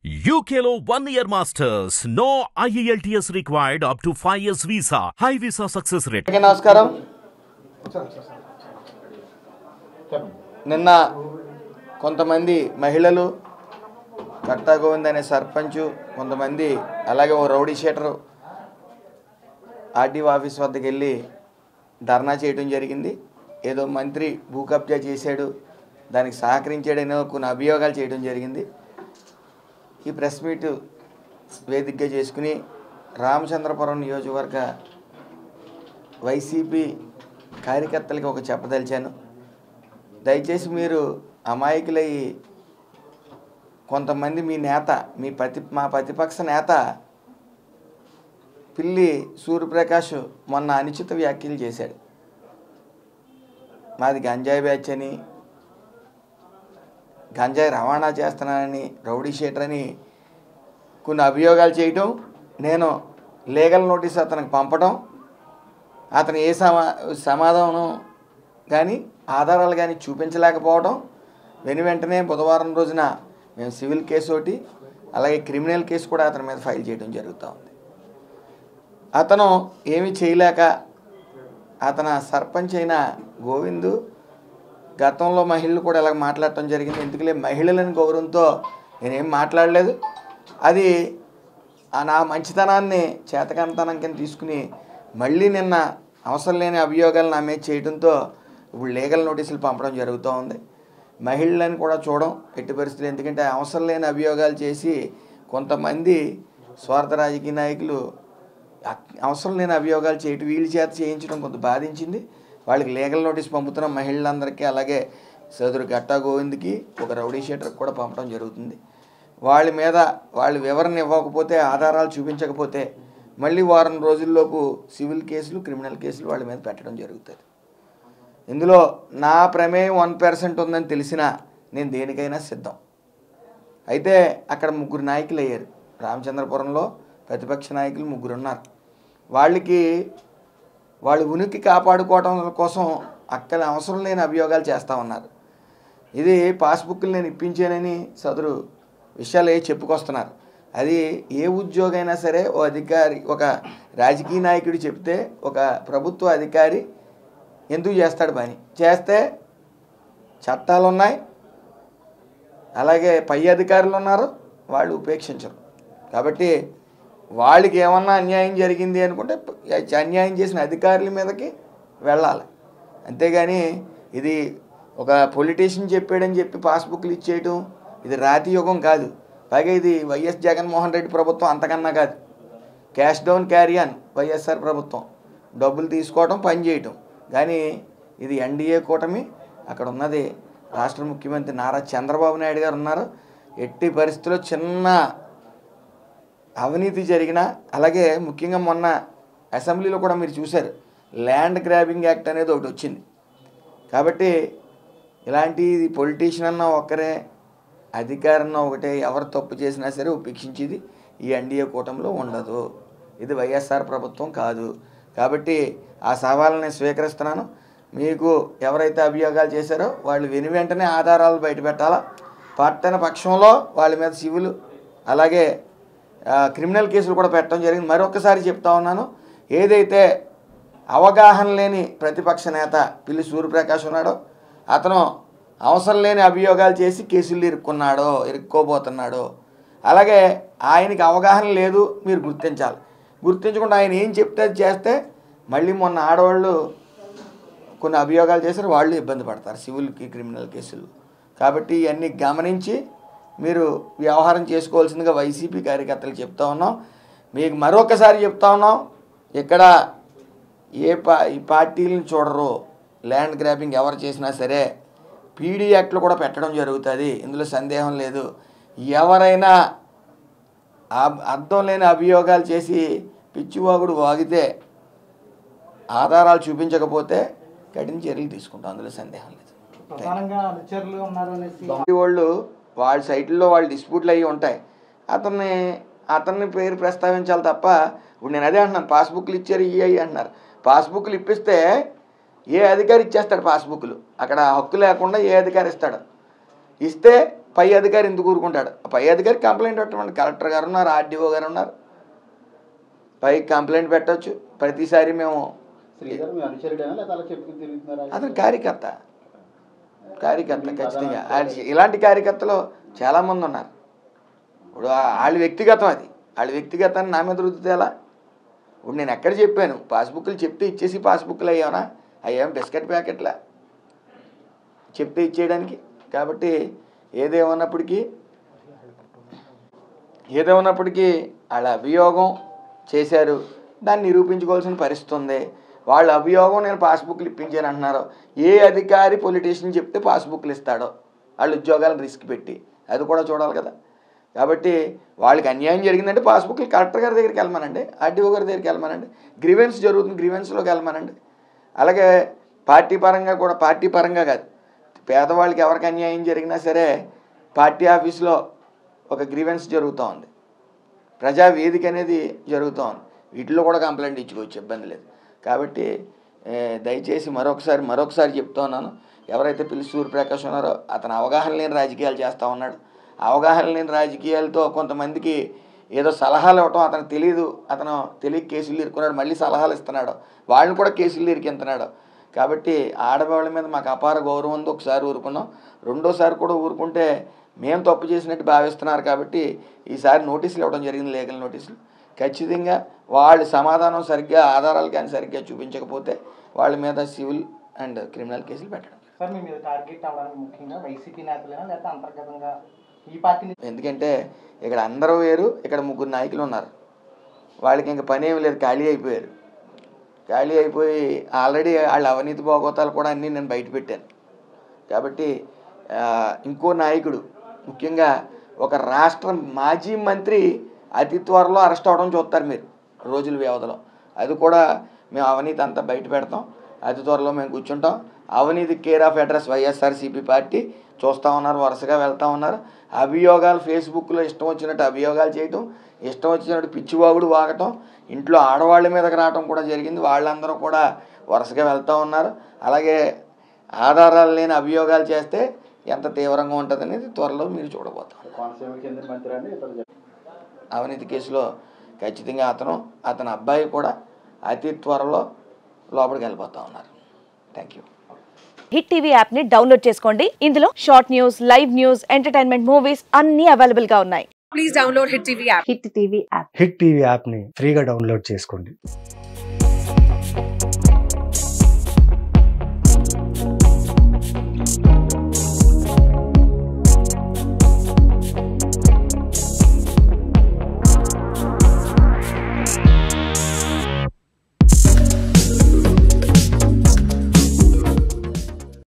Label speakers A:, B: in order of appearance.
A: UKLO one year masters. No IELTS required up to 5 years visa. High visa success rate.
B: అందరికీ నమస్కారం నిన్న కొంతమంది మహిళలు కట్టా గోవింద్ అనే సర్పంచ్ కొంతమంది అలాగే ఓ రౌడీ షీటరు ఆర్డీఓ ఆఫీస్ వద్దకు వెళ్ళి ధర్నా చేయడం జరిగింది ఏదో మంత్రి భూ కబ్జా చేశాడు దానికి సహకరించాడనే కొన్ని అభియోగాలు చేయడం జరిగింది ఈ ప్రెస్ మీట్ వేదికగా చేసుకుని రామచంద్రపురం నియోజకవర్గ వైసీపీ కార్యకర్తలకి ఒక చెప్పదలిచాను దయచేసి మీరు అమాయకులయ్యి కొంతమంది మీ నేత మీ ప్రతి మా ప్రతిపక్ష నేత పిల్లి సూర్యప్రకాష్ మొన్న అనుచిత వ్యాఖ్యలు చేశాడు మాది గంజాయి బ్యాచ్ అని గంజాయి రవాణా చేస్తున్నానని రౌడీ షీటర్ అని కొన్ని అభియోగాలు చేయటం నేను లీగల్ నోటీస్ అతనికి పంపడం అతను ఏ సమా సమాధానం కానీ ఆధారాలు కానీ చూపించలేకపోవడం వెను వెంటనే బుధవారం రోజున మేము సివిల్ కేసు ఒకటి అలాగే క్రిమినల్ కేసు కూడా అతని మీద ఫైల్ చేయడం జరుగుతూ ఉంది అతను ఏమీ చేయలేక అతను సర్పంచ్ అయిన గోవిందు గతంలో మహిళలు కూడా ఇలాగ మాట్లాడటం జరిగింది ఎందుకులే మహిళలని గౌరవంతో నేనేం మాట్లాడలేదు అది ఆ నా మంచితనాన్ని చేతకంతనం కింద తీసుకుని మళ్ళీ నిన్న అవసరం లేని అభియోగాలు నా మీద చేయడంతో ఇప్పుడు లీగల్ నోటీసులు పంపడం జరుగుతూ ఉంది మహిళలను కూడా చూడడం ఎట్టి పరిస్థితులు ఎందుకంటే అవసరం లేని అభియోగాలు చేసి కొంతమంది స్వార్థ రాజకీయ నాయకులు అక్- అవసరం లేని అభియోగాలు చేయటం వీళ్ళ చేత చేయించడం కొంత బాధించింది వాళ్ళకి లీగల్ నోటీస్ పంపుతున్న మహిళలందరికీ అలాగే సోదరు గట్టా గోవింద్కి ఒక రౌడీ షీటర్కి కూడా పంపడం జరుగుతుంది వాళ్ళ మీద వాళ్ళు వివరణ ఇవ్వకపోతే ఆధారాలు చూపించకపోతే మళ్ళీ వారం రోజుల్లోపు సివిల్ కేసులు క్రిమినల్ కేసులు వాళ్ళ మీద పెట్టడం జరుగుతుంది ఇందులో నా ప్రమేయం వన్ పర్సెంట్ ఉందని తెలిసినా నేను దేనికైనా సిద్ధం అయితే అక్కడ ముగ్గురు నాయకులు అయ్యారు రామచంద్రపురంలో ప్రతిపక్ష నాయకులు ముగ్గురు ఉన్నారు వాళ్ళకి వాళ్ళ ఉనికి కాపాడుకోవడం కోసం అక్కడ అవసరం లేని అభియోగాలు చేస్తూ ఉన్నారు ఇది పాస్బుక్లు నేను ఇప్పించానని సదరు విషయాలు ఏ చెప్పుకొస్తున్నారు అది ఏ ఉద్యోగైనా సరే ఓ అధికారి ఒక రాజకీయ నాయకుడు చెప్తే ఒక ప్రభుత్వ అధికారి ఎందుకు చేస్తాడు పని చేస్తే చట్టాలు ఉన్నాయి అలాగే పై అధికారులు ఉన్నారు వాళ్ళు ఉపేక్షించరు కాబట్టి వాళ్ళకి ఏమన్నా అన్యాయం జరిగింది అనుకుంటే అన్యాయం చేసిన అధికారుల మీదకి వెళ్ళాలి అంతేగాని ఇది ఒక పొలిటీషియన్ చెప్పాడని చెప్పి పాస్బుక్లు ఇచ్చేయటం ఇది రాతి యుగం కాదు పైగా ఇది వైఎస్ జగన్మోహన్ రెడ్డి ప్రభుత్వం అంతకన్నా కాదు క్యాష్ డౌన్ క్యారియన్ వైఎస్ఆర్ ప్రభుత్వం డబ్బులు తీసుకోవడం పని చేయటం కానీ ఇది ఎన్డీఏ కూటమి అక్కడ ఉన్నది రాష్ట్ర ముఖ్యమంత్రి నారా చంద్రబాబు నాయుడు గారు ఉన్నారు ఎట్టి పరిస్థితుల్లో చిన్న అవినీతి జరిగిన అలాగే ముఖ్యంగా మొన్న అసెంబ్లీలో కూడా మీరు చూశారు ల్యాండ్ గ్రాబింగ్ యాక్ట్ అనేది ఒకటి వచ్చింది కాబట్టి ఇలాంటి పొలిటీషియన్ అన్న ఒక్కరే అధికారన్న ఒకటే ఎవరు తప్పు చేసినా సరే ఉపేక్షించేది ఈ ఎన్డీఏ కూటమిలో ఉండదు ఇది వైఎస్ఆర్ ప్రభుత్వం కాదు కాబట్టి ఆ సవాళ్ళని స్వీకరిస్తున్నాను మీకు ఎవరైతే అభియోగాలు చేశారో వాళ్ళు వెను వెంటనే ఆధారాలు బయటపెట్టాలా పట్టణ పక్షంలో వాళ్ళ మీద సివిల్ అలాగే ఆ, క్రిమినల్ కేసులు కూడా పెట్టడం జరిగింది మరొకసారి చెప్తా ఉన్నాను ఏదైతే అవగాహన లేని ప్రతిపక్ష నేత పిల్లి సూర్యప్రకాష్ ఉన్నాడో అతను అవసరం లేని అభియోగాలు చేసి కేసులు ఇరుక్కున్నాడో ఇరుక్కోబోతున్నాడో అలాగే ఆయనకి అవగాహన లేదు మీరు గుర్తించాలి గుర్తించకుండా ఆయన ఏం చెప్తే అది చేస్తే మళ్ళీ మొన్న ఆడవాళ్ళు కొన్ని అభియోగాలు చేశారు వాళ్ళు ఇబ్బంది పడతారు సివిల్కి క్రిమినల్ కేసులు కాబట్టి ఇవన్నీ గమనించి మీరు వ్యవహారం చేసుకోవాల్సిందిగా వైసీపీ కార్యకర్తలకు చెప్తా ఉన్నాం మీకు మరొకసారి చెప్తా ఉన్నాం ఇక్కడ ఏ పా ఈ పార్టీలను చూడరు ల్యాండ్ గ్రాబింగ్ ఎవరు చేసినా సరే పీడీ యాక్ట్లు కూడా పెట్టడం జరుగుతుంది ఇందులో సందేహం లేదు ఎవరైనా ఆ- అర్థం లేని అభియోగాలు చేసి పిచ్చివాగుడు వాగితే ఆధారాలు చూపించకపోతే కఠిన చర్యలు తీసుకుంటాం అందులో సందేహం లేదు
C: ప్రధానంగా అనుచరులు ఉన్నారు అనేసి
B: ఈ వాళ్ళు వాళ్ళ సైట్లో వాళ్ళు డిస్ప్యూట్లు అయ్యి ఉంటాయి అతన్ని అతన్ని పేరు ప్రస్తావించాలి తప్ప ఇప్పుడు నేను అదే అంటున్నాను పాస్బుక్లు ఇచ్చారు ఇవి అయ్యి అంటున్నారు పాస్బుక్లు ఇప్పిస్తే ఏ అధికారి ఇచ్చేస్తాడు పాస్బుక్లు అక్కడ హక్కు లేకుండా ఏ అధికారి ఇస్తాడు ఇస్తే పై అధికారి ఎందుకు ఊరుకుంటాడు ఆ పై అధికారి కంప్లైంట్ పెట్టమండి కలెక్టర్ గారు ఉన్నారు ఆర్డీఓ గారు ఉన్నారు పై కంప్లైంట్ పెట్టవచ్చు ప్రతిసారి మేము
D: శ్రీధర్ మీ అనుచరుడేనా లేదా అలా చెప్పుకుని తిరుగుతున్నారా
B: అతను కార్యకర్త కార్యకర్త ఖచ్చితంగా ఆయన- ఇలాంటి కార్యకర్తలు చాలామంది ఉన్నారు ఇప్పుడు ఆ- వాళ్ళ వ్యక్తిగతం అది వాళ్ళ వ్యక్తిగతాన్ని నా మీద రుద్దితే ఎలా ఇప్పుడు నేను ఎక్కడ చెప్పాను పాస్బుక్లు చెప్తే ఇచ్చేసి పాస్బుక్లు అయ్యానా అయ్యాం బిస్కెట్ ప్యాకెట్లా చెప్తే ఇచ్చేయడానికి కాబట్టి ఏదేమన్నప్పటికీ ఏదేమన్నప్పటికీ వాళ్ళ అభియోగం చేశారు దాన్ని నిరూపించుకోవాల్సిన పరిస్థితి ఉంది వాళ్ళ అభియోగం నేను పాస్బుక్లు ఇప్పించాను అంటున్నారు ఏ అధికారి పొలిటీషియన్ చెప్తే పాస్బుక్లు ఇస్తాడో వాళ్ళ ఉద్యోగాలను రిస్క్ పెట్టి అది కూడా చూడాలి కదా కాబట్టి వాళ్ళకి అన్యాయం జరిగిందంటే పాస్బుక్లు కలెక్టర్ గారి దగ్గరికి వెళ్ళమనండి ఆర్డీఓ గారి దగ్గరికి వెళ్ళమనండి గ్రీవెన్స్ జరుగుతుంది గ్రీవెన్స్లోకి వెళ్ళమనండి అలాగే పార్టీ పరంగా కూడా పార్టీ పరంగా కాదు పేదవాళ్ళకి ఎవరికి అన్యాయం జరిగినా సరే పార్టీ ఆఫీస్లో ఒక గ్రీవెన్స్ జరుగుతూ ఉంది ప్రజా వేదిక అనేది జరుగుతూ ఉంది వీటిలో కూడా కంప్లైంట్ ఇచ్చుకోవచ్చు ఇబ్బంది లేదు కాబట్టి ఏ, దయచేసి మరొకసారి మరొకసారి చెప్తా ఉన్నాను ఎవరైతే పిల్లి సూర్యప్రకాష్ ఉన్నారో అతను అవగాహన లేని రాజకీయాలు చేస్తూ ఉన్నాడు అవగాహన లేని రాజకీయాలతో కొంతమందికి ఏదో సలహాలు ఇవ్వటం అతనికి తెలియదు అతను తెలియక కేసులు ఇరుకున్నాడు మళ్ళీ సలహాలు ఇస్తున్నాడు వాళ్ళని కూడా కేసులు ఇరికింతున్నాడు కాబట్టి ఆడవాళ్ళ మీద మాకు అపార గౌరవం ఉంది ఒకసారి ఊరుకున్నాం రెండోసారి కూడా ఊరుకుంటే మేము తప్పు చేసినట్టు భావిస్తున్నారు కాబట్టి ఈసారి నోటీసులు ఇవ్వడం జరిగింది లీగల్ నోటీసులు ఖచ్చితంగా వాళ్ళు సమాధానం సరిగ్గా ఆధారాలు కానీ సరిగ్గా చూపించకపోతే వాళ్ళ మీద సివిల్ అండ్ క్రిమినల్ కేసులు పెట్టడం
C: సార్ మీ మీద టార్గెట్ అవ్వడానికి ముఖ్యంగా వైసీపీ నేతలేనా లేకపోతే అంతర్గతంగా ఈ పార్టీని
B: ఎందుకంటే ఇక్కడ అందరూ వేరు ఇక్కడ ముగ్గురు నాయకులు ఉన్నారు వాళ్ళకి ఇంకా పని ఏమి లేదు ఖాళీ అయిపోయారు ఖాళీ అయిపోయి ఆల్రెడీ వాళ్ళ అవినీతి భోగోతాలు కూడా అన్నీ నేను బయట పెట్టాను కాబట్టి ఆ, ఇంకో నాయకుడు ముఖ్యంగా ఒక రాష్ట్ర మాజీ మంత్రి అతి త్వరలో అరెస్ట్ అవడం చూస్తారు మీరు రోజుల వ్యవధిలో అది కూడా మేము అవినీతి అంతా బయట పెడతాం అతి త్వరలో మేము కూర్చుంటాం అవినీతి care of address YSRCP party చూస్తూ ఉన్నారు వరుసగా వెళ్తూ ఉన్నారు అభియోగాలు ఫేస్బుక్లో ఇష్టం వచ్చినట్టు అభియోగాలు చేయటం ఇష్టం వచ్చినట్టు పిచ్చివాగుడు వాగటం ఇంట్లో ఆడవాళ్ళ మీదకి రావటం కూడా జరిగింది వాళ్ళందరూ కూడా వరుసగా వెళ్తూ ఉన్నారు అలాగే ఆధారాలు లేని అభియోగాలు చేస్తే ఎంత తీవ్రంగా ఉంటుంది అనేది త్వరలో మీరు చూడబోతాం
D: కోనసీమకి చెందిన మంత్రి అండి ఇతను చెప్ప-
B: అవినీతి కేసులో ఖచ్చితంగా అతను అతని అబ్బాయి కూడా అతి త్వరలో లోపలికి వెళ్ళిపోతా ఉన్నారు thank you
E: hit TV app ని డౌన్లోడ్ చేసుకోండి ఇందులో short news live news entertainment movies అన్ని అవైలబుల్ గా ఉన్నాయి
F: please download Hit TV app.
E: Hit TV app
G: hit TV యాప్ని ఫ్రీగా డౌన్లోడ్ చేసుకోండి